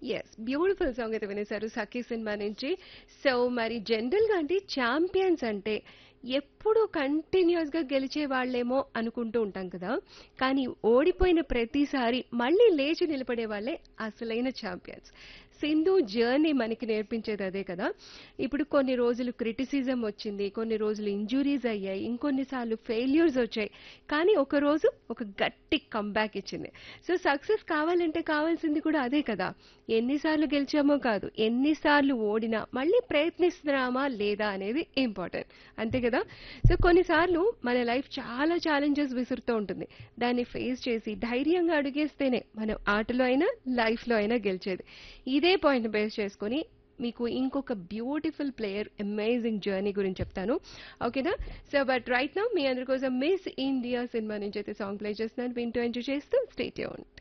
yes beautiful song అయితే వినేశారు సఖీ సినిమా నుంచి సో మరి జనరల్ గా అంటే ఛాంపియన్స్ అంటే ఎప్పుడు కంటిన్యూస్ గా గెలిచే వాళ్ళేమో అనుకుంటూ ఉంటాం కదా కానీ ఓడిపోయిన ప్రతిసారి మళ్ళీ లేచి నిలబడే వాళ్ళే అసలైన ఛాంపియన్స్ సింధు జర్నీ మనకి నేర్పించేది అదే కదా ఇప్పుడు కొన్ని రోజులు క్రిటిసిజం వచ్చింది కొన్ని రోజులు ఇంజురీస్ అయ్యాయి ఇంకొన్నిసార్లు ఫెయిల్యూర్స్ వచ్చాయి కానీ ఒక రోజు ఒక గట్టి కంబ్యాక్ ఇచ్చింది సో సక్సెస్ కావాలంటే కావాల్సింది కూడా అదే కదా ఎన్నిసార్లు గెలిచామో కాదు ఎన్నిసార్లు ఓడినా మళ్ళీ ప్రయత్నిస్తున్నామా లేదా అనేది ఇంపార్టెంట్ అంతే కదా సో కొన్నిసార్లు మన లైఫ్ చాలా ఛాలెంజెస్ విసురుతూ ఉంటుంది దాన్ని ఫేస్ చేసి ధైర్యంగా అడుగేస్తేనే మనం ఆటలో అయినా లైఫ్లో అయినా గెలిచేది ఇదే పాయింట్ బేస్ చేసుకొని మీకు ఇంకొక బ్యూటిఫుల్ ప్లేయర్ అమేజింగ్ జర్నీ గురించి చెప్తాను ఓకేనా సో బట్ రైట్ నా మీ అందరి కోసం మిస్ ఇండియా సినిమా నుంచి అయితే సాంగ్ ప్లే చేస్తున్నాను వింటూ ఎంజాయ్ చేస్తూ స్టేట్ యూన్